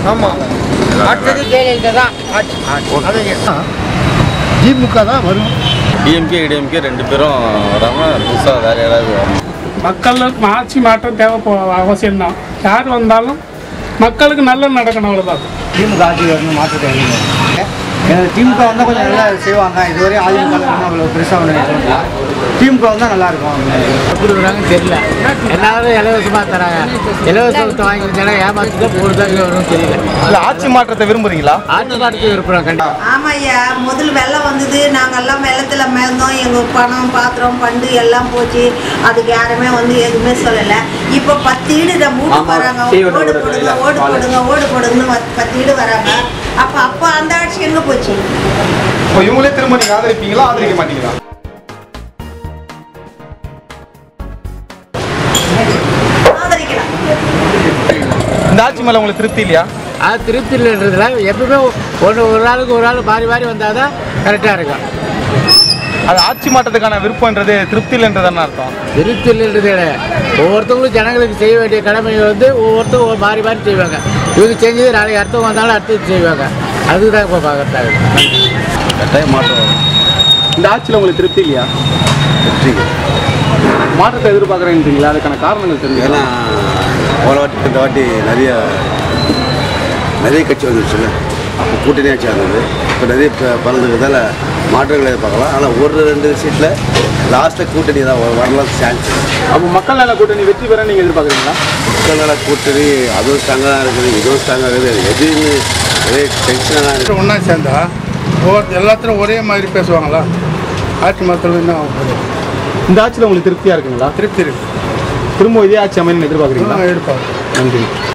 ஆமாம் அடுத்தது ஜெயலலிதா தான் ஆட்சி திமுக தான் வரும் டிஎம்கே இடிஎம்கே ரெண்டு பேரும் வராமல் புதுசாக வேறு யாராவது வரணும் மக்களுக்கு ஆட்சி மாற்றம் தேவை அவசியம்தான் யார் வந்தாலும் மக்களுக்கு நல்லது நடக்கணும் அவ்வளோதான் திமுக ஆட்சி வரணும் மாற்றத்தை வேணுங்க எனக்கு திமுக வந்தால் கொஞ்சம் நல்லா செய்வாங்க இதுவரை அதிமுக அவ்வளோ பெருசாக ஒன்று சொல்லல திமுக வந்தால் நல்லா இருக்கும் கொடுக்குறாங்க தெரியல எல்லாரும் இலவசமாக தராங்க இலவசத்தை வாங்கிக்கிட்டாங்க ஏமாற்றி தான் போடுதாங்க வரும் தெரியல இல்லை ஆட்சி மாற்றத்தை விரும்புறீங்களா ஆட்டு மாட்டுக்கு விருப்பம் கண்டிப்பாக ஆமாய்யா முதல் வெள்ளம் வந்தது நாங்கெல்லாம் வெள்ளத்தில் மேந்தோம் எங்கள் பணம் பாத்திரம் பண்டு எல்லாம் போச்சு அதுக்கு யாருமே வந்து எதுவுமே சொல்லலை இப்போ பத்து வீடு இதை மூட்டு வராங்க ஓடு போடுங்க ஓடு போடுங்க ஓடு போடுங்கன்னு பத்து- பத்து வீடு வராங்க அப்போ அப்போ அந்த ஆட்சி எங்கே போச்சு இப்போ இவங்களே திரும்ப நீங்கள் ஆதரிப்பீங்களா ஆதரிக்க மாட்டீங்களா ஆதரிக்கலாம் இந்த ஆட்சி மேலே உங்களுக்கு திருப்தி இல்லையா அது திருப்தி இல்லைன்றதுல எப்பவுமே ஒன்று ஒரு ஆளுக்கு ஒரு ஆள் மாறி மாறி வந்தால் தான் கரெக்டாக இருக்கும் அது ஆட்சி மாற்றத்துக்கான விருப்பம்ன்றது திருப்தி இல்லைன்றதான அர்த்தம் திருப்தி இல்லைன்றது கிடையாது ஒவ்வொருத்தவங்களும் ஜனங்களுக்கு செய்ய வேண்டிய கடமைகள் வந்து ஒவ்வொருத்தரும் ஒரு மாறி மாறி செய்வாங்க இவங்க செஞ்சது நாளைக்கு அடுத்தவங்க வந்தாலும் அடுத்தது செய்வாங்க அதுக்கு தான் இப்போ பார்க்கறதாக கட்டாயம் மாற்றம் வரும் இந்த ஆட்சியில் உங்களுக்கு திருப்தி இல்லையா மாற்றத்தை எதிர்பார்க்குறேன்றீங்களா அதுக்கான காரணங்கள் தெரிஞ்சுக்கலாம் ஏன்னா போன வாட்டி இந்த வாட்டி நிறைய நிறைய கட்சி வந்துருச்சுல்ல அப்போ கூட்டணி ஆட்சி இருந்தது இப்போ நிறைய ப- பலன்றதால மாற்றங்களை எதிர்பார்க்கலாம் ஆனால் ஒரு ரெண்டு சீட்டில் லாஸ்ட்டில் கூட்டணி தான் வ- வரலாம் சான்ஸ் அப்போ மக்கள் நல கூட்டணி வெற்றி பெற நீங்கள் எதிர்பார்க்குறீங்களா மக்களோட கூட்டணி அதுவும் ஸ்ட்ராங்காக தான் இருக்குது இதுவும் ஸ்ட்ராங்காக இருக்குது எதுவுமே ஒரே டென்ஷனாக தான் இருக்குது ஒன்றா சேர்ந்தா ஒவ்வொரு எல்லாத்திலும் ஒரே மாதிரி பேசுவாங்களா ஆட்சி மாத்திரம் தான் ஆகும். இந்த ஆட்சியில் உங்களுக்கு திருப்தியாக இருக்குங்களா திருப்தி இருக்கு திரும்ப இதே ஆட்சி அமைன்னு எதிர்பார்க்குறீங்களா எடுப்பாங்க நன்றி